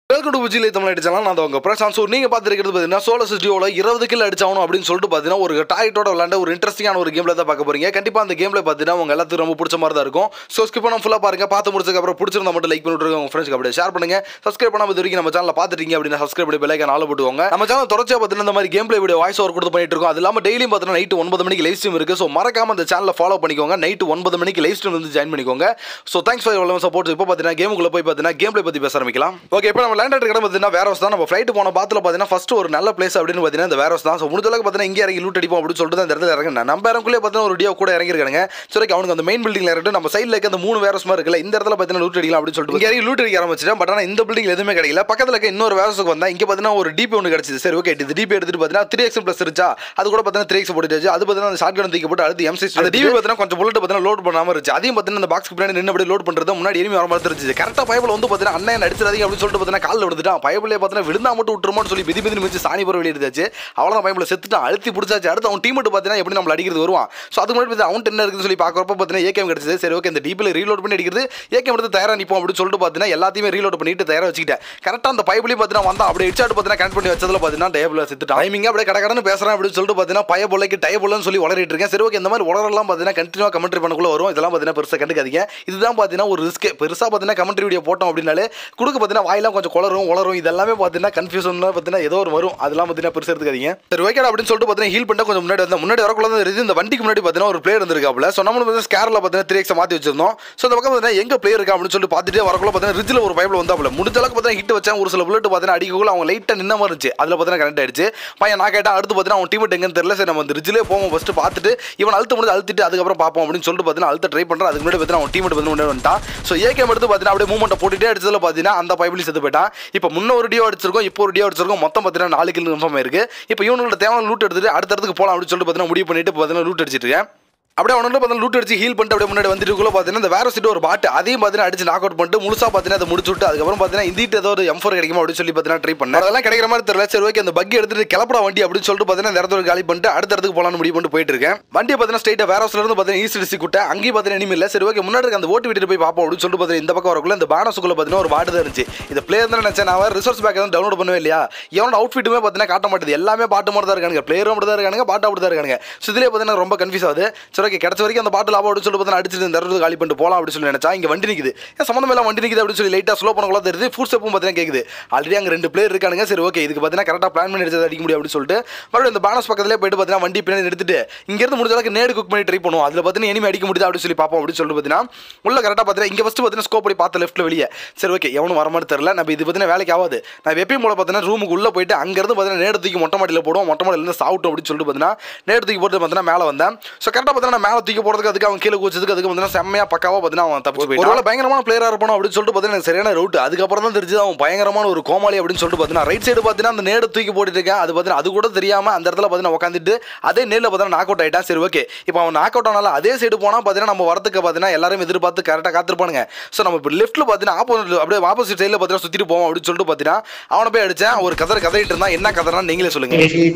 welcome to Vijay Tamil அடிச்சாலும் நான் உங்க பிரசாந்த் ஸோ நீங்கள் பார்த்துருக்கிறது பார்த்தீங்கன்னா சோலோ சிட்டியோவில் இருபது கில் அடிச்சாகணும் அப்படின்னு சொல்லிட்டு பார்த்தீங்கன்னா ஒரு டாய்ட்டோட விளாண்ட ஒரு இன்ட்ரெஸ்டிங்கான ஒரு கேமில் தான் பார்க்க போறீங்க கண்டிப்பாக அந்த கேமில் பார்த்தீங்கன்னா உங்க எல்லாத்துக்கும் ரொம்ப பிடிச்ச மாதிரி தான் இருக்கும் ஸோ ஸ்கிப் பண்ண ஃபுல்லாக பாருங்க பார்த்து முடிச்சதுக்கு அப்புறம் பிடிச்சிருந்தா மட்டும் லைக் பண்ணிட்டு உங்க ஃப்ரெண்ட்ஸ்க்கு அப்படியே ஷேர் பண்ணுங்க சப்ஸ்கிரைப் பண்ணாம இது வரைக்கும் நம்ம சேனல் பார்த்துட்டீங்க அப்படின்னா சப்ஸ்கிரைப் பண்ணி பெல்லைக்கான ஆள் போட்டுவாங்க நம்ம சேனல் தொடர்ச்சியாக பார்த்தீங்கன்னா இந்த மாதிரி game play video voice over கொடுத்து பண்ணிட்டு இருக்கோம் அது இல்லாமல் டெய்லியும் பார்த்தீங்கன்னா நைட்டு ஒன்பது மணிக்கு லைவ் ஸ்ட்ரீம் இருக்கு ஸோ மறக்காம அந்த சேனலை ஃபாலோ பண்ணிக்கோங்க நைட்டு ஒன்பது மணிக்கு லைவ் ஸ்ட்ரீம் வந்து ஜாயின் பண்ணிக்கோங்க ஸோ தேங்க்ஸ் ஃபார் எவ்வளோ சப்போர்ட் இப்போ பார்த்தீங்கன்னா கேமுக்குள்ள போய் பார்த்தீங்கன்னா கேம் பிளே பற்றி பேச ஆரம்பிக்கலாம் ஓகே இப்போ நம்ம லேண்ட் ஆகிட்டு பார்த்தீங்கன்னா வேற தான் நம்ம ஃப்ளைட் போன பாத்துல பார்த்தீங்கன்னா ஃபர்ஸ்ட் ஒரு நல்ல பிளேஸ் அப்படின்னு பார்த்தீங்கன்னா இந்த வேற தான் ஸோ முடிஞ்ச அளவுக்கு பார்த்தீங்கன்னா இங்கே இறங்கி லூட் அடிப்போம் அப்படின்னு சொல்லிட்டு தான் இந்த இடத்துல இறங்கினேன் நம்ம இறங்குள்ளே பார்த்தீங்கன்னா ஒரு டியோ கூட இறங்கிருக்காங்க சரி அவனுக்கு அந்த மெயின் பில்டிங்ல இறங்கிட்டு நம்ம சைடில் இருக்க அந்த மூணு வேரஸ் மாதிரி இருக்குல்ல இந்த இடத்துல பார்த்தீங்கன்னா லூட் அடிக்கலாம் அப்படின்னு சொல்லிட்டு இங்கே இறங்கி லூட் அடிக்க ஆரம்பிச்சிட்டேன் பட் ஆனால் இந்த பில்டிங் எதுவுமே கிடைக்கல பக்கத்தில் இருக்க இன்னொரு வேரஸுக்கு வந்தா இங்கே பார்த்தீங்கன்னா ஒரு டிபி ஒன்று கிடைச்சிது சரி ஓகே இது டிபி எடுத்துட்டு பார்த்தீங்கன்னா த்ரீ எக்ஸ் ப்ளஸ் இருந்துச்சா அது கூட பார்த்தீங்கன்னா த்ரீ எக்ஸ் போட்டுச்சு அது பார்த்தீங்கன்னா அந்த ஷார்ட் கன் தூக்கி போட்டு அடுத்து எம்சி அந்த டிபி பார்த்தீங்கன்னா கொஞ்சம் புல்லட் பார்த்தீங்கன்னா லோட் பண்ணாம இருந்துச்சு அதையும் பார்த்தீங்கன்னா இந்த பாக்ஸ்க்கு பின்னாடி நின்று அப்படியே லோட் பண்ணுறது முன்னாடி எனிமி வர மாதிரி இருந்துச்சு கரெக்டாக பைபிள் வந்து பார்த்தீங்கன்னா அண்ணன் அடிச்சிடாதீங்க அப்படின்னு சொல்லிட்டு பார்த்தீங்கன்னா காலில் விழுந்துட்டான் பைபிளே பார்த்தீங்கன்னா விழுந்தா மட்டும் விட்டுருமோன்னு சொல்லி மிதி மிதி மிதிச்சு சாணி போற வெளியிடுச்சு அவ்வளோதான் பைபிள் செத்துட்டான் அழுத்தி பிடிச்சாச்சு அடுத்து அவன் டீம் பார்த்தீங்கன்னா எப்படி நம்ம அடிக்கிறது வருவான் ஸோ அதுக்கு முன்னாடி பார்த்தீங்கன்னா அவன் என்ன இருக்குன்னு சொல்லி பார்க்குறப்ப பார்த்தீங்கன்னா ஏகேம் கிடைச்சது சரி ஓகே இந்த டிபியில் ரீலோட் பண்ணி அடிக்கிறது ஏகேம் எடுத்து தயாராக நிற்போம் அப்படின்னு சொல்லிட்டு பார்த்தீங்கன்னா எல்லாத்தையுமே ரீலோட் பண்ணிட்டு தயாராக வச்சுக்கிட்டேன் கரெக்டாக அந்த பைப்லையும் பார்த்தீங்கன்னா வந்தான் அப்படியே ஹெட்ஷாட் பார்த்தீங்கன்னா கனெக்ட் பண்ணி வச்சதுல பார்த்தீங்கன்னா டேபிள் செத்துட்டான் டைமிங் அப்படியே கடகடன்னு பேசுறேன் அப்படின்னு சொல்லிட்டு பார்த்தீங்கன்னா பய பொல்லைக்கு டய பொல்லன்னு சொல்லி வளரிட்டு இருக்கேன் சரி ஓகே இந்த மாதிரி உலரெல்லாம் பார்த்தீங்கன்னா கண்டினியூவாக கமெண்ட்ரி பண்ணக்குள்ள வரும் இதெல்லாம் பார்த்தீங்கன்னா பெருசாக கண்டுக்காதீங்க இதுதான் பார்த்தீங்கன்னா ஒரு ரிஸ்க் பெருசாக பார்த்தீங்கன்னா கமெண்ட்ரி வீடியோ போட்டோம் அப்படின்னாலே கொடுக்க பார்த்தீங்கன்னா வாயெல்லாம் கொஞ்சம் குளரும் உளரும் இதெல்லாமே பார்த்தீங்கன்னா கன்ஃபியூஷன் பார்த்தீங்கன்னா ஏதோ ஒரு வரும் அதெல்லாம் பார்த்தீங்கன்னா பெருசாக எடுத்துக்காதீங்க சரி ஓகே அப்படின்னு சொல்லிட்டு பார்த்தீங்கன்னா ஹீல் பண்ணிட்டு கொஞ்சம் முன்னாடி வந்தேன் முன்னாடி வரக்குள்ள தான் தெரியுது இந்த வண்டிக்கு முன்னாடி பார்த்தீங்கன்னா ஒரு பிளேயர் இருந்திருக்காப்புல ஸோ நம்ம வந்து ஸ்கேரில் பார்த்தீங்கன்னா த்ரீ எக்ஸ் மாற்றி வச்சிருந்தோம் ஸோ இந்த பக்கம் பார்த்தீங்கன்னா எங்க பிளேயர் இருக்கா அப்படின்னு சொல்லிட்டு பார்த்துட்டு வரக்குள்ள பார்த்தீங்கன்னா ரிஜில் ஒரு பைப்பில் வந்தாப்புல முடிஞ்ச அளவுக்கு பார்த்தீங்கன்னா ஹிட் வச்சேன் ஒரு சில புல்லட் பார்த்தீங்கன்னா அடிக்கக்குள்ள அவங்க லைட்டாக நின்ன மாதிரி இருந்துச்சு அதில் பார்த்தீங்கன்னா கனெக்ட் ஆயிடுச்சு பையன் நான் கேட்டேன் அடுத்து பார்த்தீங்கன்னா அவன் டீம் எங்கன்னு தெரியல சரி நம்ம அந்த ரிஜிலே போவோம் ஃபஸ்ட்டு பார்த்துட்டு இவன் அழுத்த முடிஞ்சு அழுத்திட்டு அதுக்கப்புறம் பார்ப்போம் அப்படின்னு சொல்லிட்டு பார்த்தீங்கன்னா அழுத்த ட்ரை பண்ணுறேன் அதுக்கு முன்னாடி பார்த்தீங்கன்னா அவன் டீம் வந்து முன்னாடி வந்துட்டான் ஸோ ஏகேம் எடுத்து பார்த்தீங்கன்னா அப்படியே மூமெண்ட்டை போட்டுட்டே அடிச்சதுல பார்த்தீங்கன்னா அந்த பைப்பில் செத்து போயிட்டான் இப்போ முன்ன ஒரு டியோ அடிச்சிருக்கோம் இப்போ ஒரு டியோ அடிச்சிருக்கோம் மொத்தம் பார்த்தீங்கன்னா நாலு கிலோ கன்ஃபார்ம் இருக்கு இப்போ இவனோட தேவையான லூட் எடுத்துட்டு அடுத்த இடத்துக்கு போகலாம் அப்படின்னு சொல்லிட்டு பார்த்தீங்கன்னா முடிவு பண்ணிட்டு பார்த்தீங்கன்னா லூட் அடிச்சிட்டு இருக்கேன் அப்படியே அவனோட பார்த்தா லூட் அடிச்சு ஹீல் பண்ணிட்டு அப்படியே முன்னாடி வந்துட்டுக்குள்ள பார்த்தீங்கன்னா இந்த வேற சீட்டு ஒரு பாட்டு அதையும் பார்த்தீங்கன்னா அடிச்சு நாக் அவுட் பண்ணிட்டு முழுசா பார்த்தீங்கன்னா அதை முடிச்சு விட்டு அதுக்கப்புறம் பார்த்தீங்கன்னா இந்திட்டு ஏதோ ஒரு எம் ஃபோர் கிடைக்குமா அப்படின்னு சொல்லி பார்த்தீங்கன்னா ட்ரை பண்ணேன் அதெல்லாம் கிடைக்கிற மாதிரி தெரியல சரி ஓகே அந்த பக்கி எடுத்துட்டு கிளப்படா வண்டி அப்படின்னு சொல்லிட்டு பார்த்தீங்கன்னா இந்த இடத்துல காலி பண்ணிட்டு அடுத்த இடத்துக்கு போலாம்னு முடிவு பண்ணிட்டு போயிட்டு இருக்கேன் வண்டியை பார்த்தீங்கன்னா ஸ்ட்ரைட்டாக வேற ஹவுஸ்ல இருந்து பார்த்தீங்கன்னா ஈஸ்ட் டிஸ்ட்ரிக் விட்டு அங்கேயும் பார்த்தீங்கன்னா இனிமே இல்லை சரி ஓகே முன்னாடி இருக்க அந்த ஓட்டு விட்டு போய் பார்ப்போம் அப்படின்னு சொல்லிட்டு பார்த்தீங்கன்னா இந்த பக்கம் வரக்குள்ள இந்த பானஸுக்குள்ள பார்த்தீங்கன்னா ஒரு வார்டு தான் இருந்துச்சு இந்த பிளேயர் தான் நினைச்சேன் நான் ரிசோர்ஸ் பேக் வந்து டவுன்லோட் பண்ணவே இல்லையா எவனோட அவுட்ஃபிட்டுமே பார்த்தீங்கன்னா காட்ட மாட்டேது எல்லாமே பாட்டு மட்டும் தான் இருக்காங்க பிளேயரும் அப்படி தான் இருக்காங்க பாட்டு அப்படி தான் இருக்காங்க ஸோ இதுலேயே பார்த்தீங்கன்னா ரொம்ப கன்ஃபியூஸ் ஆகுது சரி ஓகே கிடைச்ச வரைக்கும் அந்த பாட்டு லாபம் அப்படின்னு சொல்லி பார்த்தா அடிச்சிட்டு இந்த இடத்துல காலி பண்ணிட்டு போகலாம் அப்படின்னு சொல்லி நினைச்சா இங்க வண்டி நிக்குது ஏன் சம்மந்தம் எல்லாம் வண்டி நிக்குது அப்படின்னு சொல்லி லைட்டாக ஸ்லோ பண்ணக்குள்ள தெரியுது ஃபுட் ஸ்டெப்பும் பார்த்தீங்கன்னா கேக்குது ஆல்ரெடி அங்கே ரெண்டு பிளேயர் இருக்கானுங்க சரி ஓகே இதுக்கு பார்த்தீங்கன்னா கரெக்டாக பிளான் பண்ணி எடுத்து அடிக்க முடியும் அப்படின்னு சொல்லிட்டு மறுபடியும் இந்த பானஸ் பக்கத்துலேயே போயிட்டு பார்த்தீங்கன்னா வண்டி பின்னாடி எடுத்துட்டு இங்கேருந்து முடிஞ்ச அளவுக்கு நேடு குக் பண்ணி ட்ரை பண்ணுவோம் அதில் பார்த்தீங்கன்னா இனிமே அடிக்க முடியுது அப்படின்னு சொல்லி பார்ப்போம் அப்படின்னு சொல்லிட்டு பார்த்தீங்கன்னா உள்ள கரெக்டாக பார்த்தீங்கன்னா இங்கே ஃபஸ்ட்டு பார்த்தீங்கன்னா ஸ்கோப் பண்ணி பார்த்த லெஃப்ட்டில் வெளியே சரி ஓகே எவனும் வர மாதிரி தெரியல நம்ம இது பார்த்தீங்கன்னா வேலைக்கு ஆகாது நான் எப்பயும் போல பார்த்தீங்கன்னா ரூமுக்கு உள்ள போயிட்டு அங்கேருந்து பார்த்தீங்கன்னா நேடு தூக்கி மொட்டை மாடியில் போடுவோம் மொட்டை மாடியிலேருந்து சாப்பிட்டோம் அப்படின்னு சொல்லிட்டு பார்த்தீங்கன்னா நேடு தூக்கி போட்டு பார்த்தீங்கன்னா மேலே வந்தேன் ஸோ கரெக்டாக பார்த்தீங்கன்னா மேலே தூக்கி போடுறதுக்கு அதுக்கு அவன் கீழே குச்சதுக்கு அதுக்கு பார்த்தீங்கன்னா செம்மையா பக்காவாக பார்த்தீங்கன்னா அவன் தப்பிச்சு போய் ஒருவேளை பயங்கரமான பிளேயராக இருப்பானோ அப்படின்னு சொல்லிட்டு பார்த்தீங்கன்னா எனக்கு சரியான ரவுட் அதுக்கப்புறம் தான் தெரிஞ்சது அவன் பயங்கரமான ஒரு கோமாளி அப்படின்னு சொல்லிட்டு பார்த்தீங்கன்னா ரைட் சைடு பார்த்தீங்கன்னா அந்த நேடு தூக்கி போட்டுட்டு இருக்கேன் அது பார்த்தீங்கன்னா அது கூட தெரியாம அந்த இடத்துல பார்த்தீங்கன்னா உட்காந்துட்டு அதே நேரில் பார்த்தீங்கன்னா நாக் அவுட் ஆயிட்டான் சரி ஓகே இப்போ அவன் நாக் அவுட் ஆனால அதே சைடு போனால் பார்த்தீங்கன்னா நம்ம வரத்துக்கு பார்த்தீங்கன்னா எல்லாரும் எதிர்பார்த்து கரெக்டாக காத்திருப்பானுங்க ஸோ நம்ம இப்போ லெஃப்ட்டில் பார்த்தீங்கன்னா ஆப்போசிட் அப்படியே ஆப்போசிட் சைடில் பார்த்தீங்கன்னா சுற்றிட்டு போவோம் அப்படின்னு சொல்லிட்டு பார்த்தீங்கன்னா அவனை போய் அடிச்சேன் ஒரு கதர் கதறிட்டு இருந்தான் என்ன கதறா நீங்களே சொல்லுங்க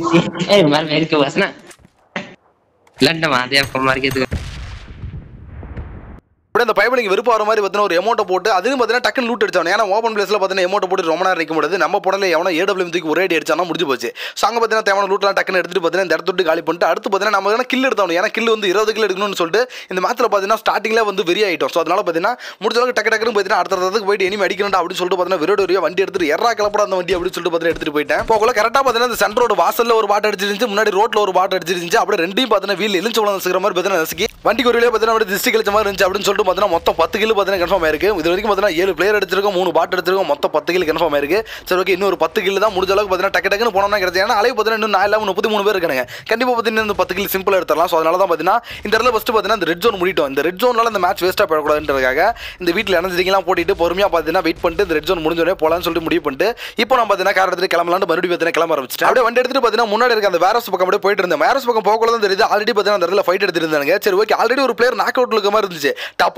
Eh, mal मेरे को बस ना लड्डा मार दिया आपको मार के तू அப்படியே அந்த பைபிள் வெறுப்பு வர மாதிரி பார்த்தீங்கன்னா ஒரு எமௌண்ட்டை போட்டு அதுவும் பார்த்தீங்கன்னா டக்குன்னு லூட் அடிச்சான் ஏன்னா ஓப்பன் பிளேஸில் பார்த்தீங்கன்னா எமௌண்ட் போட்டு ரொம்ப நேரம் நிற்க முடியாது நம்ம போடல எவனோ ஏடபிள்யூ தூக்கி ஒரே அடி அடிச்சானா முடிஞ்சு போச்சு ஸோ அங்கே பார்த்தீங்கன்னா தேவையான லூட்லாம் டக்குன்னு எடுத்துட்டு பார்த்தீங்கன்னா இந்த இடத்த விட்டு காலி பண்ணிட்டு அடுத்து பார்த்தீங்கன்னா நம்ம வேணா கில் எடுத்தோம் ஏன்னா கில் வந்து இருபது கில் எடுக்கணும்னு சொல்லிட்டு இந்த மேட்ச்சில் பார்த்தீங்கன்னா ஸ்டார்டிங்கில் வந்து வெறி ஆகிட்டோம் ஸோ அதனால பார்த்தீங்கன்னா முடிஞ்ச அளவுக்கு டக்கு டக்குன்னு பார்த்தீங்கன்னா அடுத்த இடத்துக்கு போயிட்டு இனிமே அடிக்கணும்டா அப்படின்னு சொல்லிட்டு பார்த்தீங்கன்னா விரோட வரையும் வண்டி எடுத்துட்டு எறா கிளப்பட அந்த வண்டி அப்படின்னு சொல்லிட்டு பார்த்தீங்கன்னா எடுத்துட்டு போயிட்டேன் போகல கரெக்டாக பார்த்தீங்கன்னா இந்த சென்ட்ரோட வாசலில் ஒரு பாட்டு அடிச்சிருந்துச்சு முன்னாடி ரோட்டில் ஒரு பாட்டு அடிச்சிருந்துச்சு அப்படியே ரெண்டையும் பார்த்தீங்கன்னா வீல் எலிஞ்சு வளர்ந்து சிக்கிற மாதிரி பார்த்தீங்கன்னா நசுக்கி வண்டிக்கு ஒரு வழியாக பார்த்தீங்கன்னா அப்படியே திஸ்டி கழிச்ச மாதிரி இருந்துச்சு அப்படின்னு சொல்லிட்டு பார்த்தீங்கன்னா மொத்தம் பத்து கிலோ பார்த்தீங்கன்னா கன்ஃபார்ம் ஆயிருக்கு இது வரைக்கும் பார்த்தீங்கன்னா ஏழு பிளேயர் எடுத்திருக்கோம் மூணு பாட் எடுத்திருக்கோம் மொத்தம் பத்து கிலோ கன்ஃபார்ம் ஆயிருக்கு சரி ஓகே இன்னொரு பத்து கிலோ தான் முடிஞ்ச அளவுக்கு பார்த்தீங்கன்னா டக்கு டக்குன்னு போனோம்னா கிடையாது ஏன்னா அளவு பார்த்தீங்கன்னா இன்னும் நாலு இல்லாமல் முப்பத்தி மூணு பேர் இருக்காங்க கண்டிப்பாக பார்த்தீங்கன்னா இந்த பத்து கிலோ சிம்பிளாக எடுத்துடலாம் ஸோ அதனால தான் பார்த்தீங்கன்னா இந்த இடத்துல ஃபஸ்ட்டு பார்த்தீங்கன்னா இந்த ரெட் ஜோன் முடிட்டோம் இந்த ரெட் ஜோனால இந்த மேட்ச் வேஸ்ட்டாக போயிடக்கூடாதுன்றதுக்காக இந்த வீட்டில் இணைஞ்சிருக்கலாம் போட்டிட்டு பொறுமையாக பார்த்தீங்கன்னா வெயிட் பண்ணிட்டு இந்த ரெட் ஜோன் முடிஞ்சோடனே போகலான்னு சொல்லிட்டு முடிவு பண்ணிட்டு இப்போ நம்ம பார்த்தீங்கன்னா கார் எடுத்துட்டு கிளம்பலான்னு மறுபடியும் பார்த்தீங்கன்னா கிளம்ப ஆரம்பிச்சிட்டு அப்படியே வண்டி எடுத்துட்டு பார்த்தீங்கன்னா முன்னாடி இருக்க அந்த வேரஸ் பக்கம் அப்படியே போயிட்டு இருந்தேன் வேரஸ் பக்கம் போகக்குள்ள தான் தெரியுது ஆல்ரெடி பார்த்தீங்கன்னா அந்த இடத்துல ஃபைட் எடுத்துட்டு இருந்தாங்க சரி ஓகே ஆல்ரெடி ஒரு பிளேயர் நாக் அவுட் இருக்க மாதிரி இருந்துச்சு டப்புனு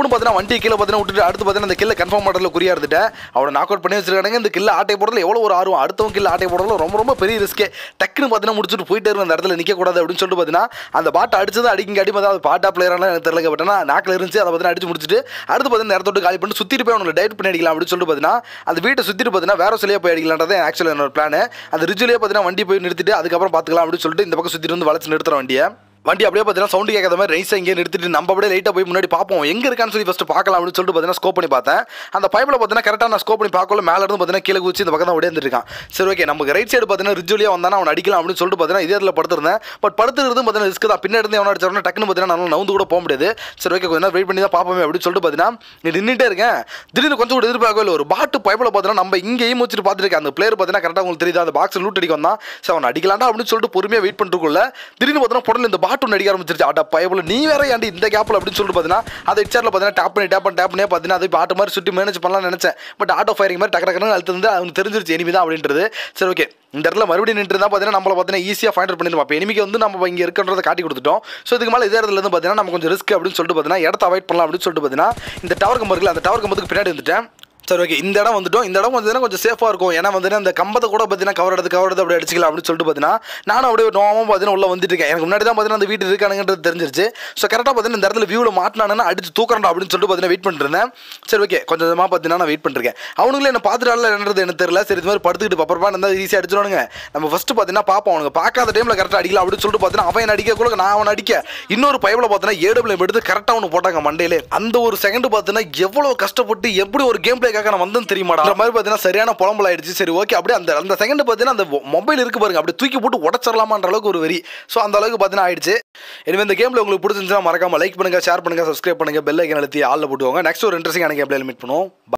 டப்புன்னு பார்த்தீங்கன்னா வண்டி கீழே பார்த்தீங்கன்னா விட்டுட்டு அடுத்து பார்த்தீங்கன்னா இந்த கில்லை கன்ஃபார்ம் பண்ணுறதுல குறியா இருந்துட்டு அவனை நாக் அவுட் பண்ணி வச்சிருக்காங்க இந்த கில்ல ஆட்டை போடுறதுல எவ்வளோ ஒரு ஆர்வம் அடுத்தவங்க கில்ல ஆட்டை போடுறதுல ரொம்ப ரொம்ப பெரிய ரிஸ்க்கே டக்குன்னு பார்த்தீங்கன்னா முடிச்சுட்டு போயிட்டே இருந்த அந்த இடத்துல நிற்கக்கூடாது அப்படின்னு சொல்லிட்டு பார்த்தீங்கன்னா அந்த பாட்டை அடிச்சது அடிங்க அடி பார்த்தா அது பாட்டா பிளேயரான எனக்கு தெரியல பட் ஆனால் நாக்கில் இருந்துச்சு அதை பார்த்தீங்கன்னா அடிச்சு முடிச்சுட்டு அடுத்து பார்த்தீங்கன்னா நேரத்தோட்டு காலி பண்ணி சுற்றிட்டு போய் அவனுக்கு டைட் பண்ணி அடிக்கலாம் அப்படின்னு சொல்லிட்டு பார்த்தீங்கன்னா அந்த வீட்டை சுற்றிட்டு பார்த்தீங்கன்னா வேற சிலையாக போய் அடிக்கலான்றது ஆக்சுவலாக என்னோட பிளான் அந்த ரிஜுலேயே பார்த்தீங்கன்னா வண்டி போய் நிறுத்திட்டு அதுக்கப்புறம் பார்த்துக்கலாம் அப்படின்னு சொல்லிட்டு இந்த பக்கம் சுற்றிட்டு வந்து வளைச்சு நிறுத்துற வண்டியை வண்டி அப்படியே பார்த்தீங்கன்னா சவுண்டு கேட்காத மாதிரி ரைஸ் இங்கே நிறுத்திட்டு நம்ம அப்படியே லைட்டாக போய் முன்னாடி பார்ப்போம் எங்கே இருக்கான்னு சொல்லி ஃபஸ்ட்டு பார்க்கலாம் அப்படின்னு சொல்லிட்டு பார்த்தீங்கன்னா ஸ்கோப் பண்ணி பார்த்தேன் அந்த பைப்பில் பார்த்தீங்கன்னா கரெக்டாக நான் ஸ்கோப் பண்ணி பார்க்கல மேலே இருந்து பார்த்தீங்கன்னா கீழே குச்சி இந்த பக்கம் தான் ஓடியாந்துட்டு இருக்கான் சரி ஓகே நமக்கு ரைட் சைடு பார்த்தீங்கன்னா ரிஜுவலியாக வந்தானா அவன் அடிக்கலாம் அப்படின்னு சொல்லிட்டு பார்த்தீங்கன்னா இதே இடத்துல படுத்திருந்தேன் பட் படுத்துறது பார்த்தீங்கன்னா ரிஸ்க் தான் பின்னாடி இருந்து எவனா அடிச்சாருன்னா டக்குன்னு பார்த்தீங்கன்னா நல்லா நவுந்து கூட போக முடியாது சரி ஓகே கொஞ்ச நேரம் வெயிட் பண்ணி தான் பார்ப்போமே அப்படின்னு சொல்லிட்டு பார்த்தீங்கன்னா நீ நின்றுட்டே இருக்கேன் திடீர்னு கொஞ்சம் கூட எதிர்பார்க்கவே இல்லை ஒரு பாட்டு பைப்பில் பார்த்தீங்கன்னா நம்ம இங்கேயும் வச்சுட்டு பார்த்துருக்கேன் அந்த பிளேயர் பார்த்தீங்கன்னா கரெக்டாக உங்களுக்கு தெரியுது அந்த பாக்ஸ் லூட் அடிக்க வந்தான் சரி அவன் அடிக்கலாம்டா அப்படின்னு சொல்லிட்டு பொறுமையாக வெயிட் பண்ணிட்டுக்குள்ள திடீர்னு பார்த்தீங்கன்னா புடல இந்த பாட்டு ஒன்று அடிக்க ஆரம்பிச்சிருச்சு அட பயபுல நீ வேற ஏன்டி இந்த கேப்பில் அப்படின்னு சொல்லிட்டு பார்த்தீங்கன்னா அதை ஹெச்ஆரில் பார்த்தீங்கன்னா டேப் பண்ணி டேப் பண்ணி டேப் பண்ணி பார்த்தீங்கன்னா அது இப்போ ஆட்டோ மாதிரி சுற்றி மேனேஜ் பண்ணலாம்னு நினச்சேன் பட் ஆட்டோ ஃபயரிங் மாதிரி டக்கு டக்குனு அழுத்து வந்து அவனுக்கு தெரிஞ்சிருச்சு எனிமி தான் அப்படின்றது சரி ஓகே இந்த இடத்துல மறுபடியும் நின்று தான் பார்த்தீங்கன்னா நம்மளை பார்த்தீங்கன்னா ஈஸியாக ஃபைண்ட் அவுட் பண்ணிடுவோம் அப்போ எனிமிக்கு வந்து நம்ம இங்கே இருக்கின்றதை காட்டி கொடுத்துட்டோம் ஸோ இதுக்கு மேலே இதே இடத்துல இருந்து பார்த்தீங்கன்னா நம்ம கொஞ்சம் ரிஸ்க் அப்படின்னு சொல்லிட்டு பார்த்தீங்கன்னா இடத்த அவாய்ட் பண்ணலாம் அப்படின்னு சொல்லிட்டு பார்த்தீங்கன்னா இந்த டவர் கம்பம் இருக்குல்ல அந்த டவர் கம்பத்துக்கு பின்னாடி வந்துட்டேன் சரி ஓகே இந்த இடம் வந்துட்டோம் இந்த இடம் வந்து கொஞ்சம் சேஃபாக இருக்கும் ஏன்னா வந்து அந்த கம்பத்தை கூட பார்த்தீங்கன்னா கவர் எடுத்து கவர் எடுத்து அப்படி அடிச்சிக்கலாம் அப்படின்னு சொல்லிட்டு பார்த்தீங்கன்னா நானும் அப்படியே நோமாக பார்த்தீங்கன்னா உள்ள வந்துட்டு இருக்கேன் எனக்கு முன்னாடி தான் பார்த்தீங்கன்னா அந்த வீட்டு இருக்கானுங்கிறது தெரிஞ்சிருச்சு ஸோ கரெக்டாக பார்த்தீங்கன்னா இந்த இடத்துல வியூவில் மாட்டினானு அடிச்சு தூக்கறா அப்படின்னு சொல்லிட்டு பார்த்தீங்கன்னா வெயிட் பண்ணிருந்தேன் சரி ஓகே கொஞ்சம் கொஞ்சமாக பார்த்தீங்கன்னா நான் வெயிட் பண்ணிருக்கேன் அவனுங்களே என்ன பார்த்துட்டால என்னது எனக்கு தெரியல சரி இது மாதிரி படுத்துக்கிட்டு பப்பரப்பா இருந்தால் ஈஸியாக அடிச்சிடுவானுங்க நம்ம ஃபஸ்ட்டு பார்த்தீங்கன்னா பார்ப்போம் அவனுக்கு பார்க்காத டைமில் கரெக்டாக அடிக்கலாம் அப்படின்னு சொல்லிட்டு பார்த்தீங்கன்னா அவன் என்ன அடிக்க கூட நான் அவன் அடிக்க இன்னொரு பைப்பில் பார்த்தீங்கன்னா ஏடபிள் எடுத்து கரெக்டாக ஒன்று போட்டாங்க மண்டையிலே அந்த ஒரு செகண்ட் பார்த்தீங்கன்னா எவ்வளோ கஷ்டப்பட்டு எப்படி ஒரு கேம் பிளேக்காக நான் வந்தேன்னு தெரியுமாடா அந்த மாதிரி பார்த்தீங்கன்னா சரியான புலம்பல் ஆயிடுச்சு சரி ஓகே அப்படியே அந்த அந்த செகண்ட் பார்த்தீங்கன்னா அந்த மொபைல் இருக்கு பாருங்க அப்படியே தூக்கி போட்டு உடச்சிடலாமான்ற அளவுக்கு ஒரு வெறி ஸோ அந்த அளவுக்கு பார்த்தீங்கன்னா ஆயிடுச்சு எனவே இந்த கேமில் உங்களுக்கு பிடிச்சிருந்துச்சுன்னா மறக்காம லைக் பண்ணுங்க ஷேர் பண்ணுங்க சப்ஸ்கிரைப் பண்ணுங்க பெல் ஐக்கன் அழுத்தி ஆளில் போட்டுவாங்க நெக்ஸ்ட் ஒரு இன்ட்ரெஸ்டிங்கான கேம்ல மீட் பண்ணுவோம்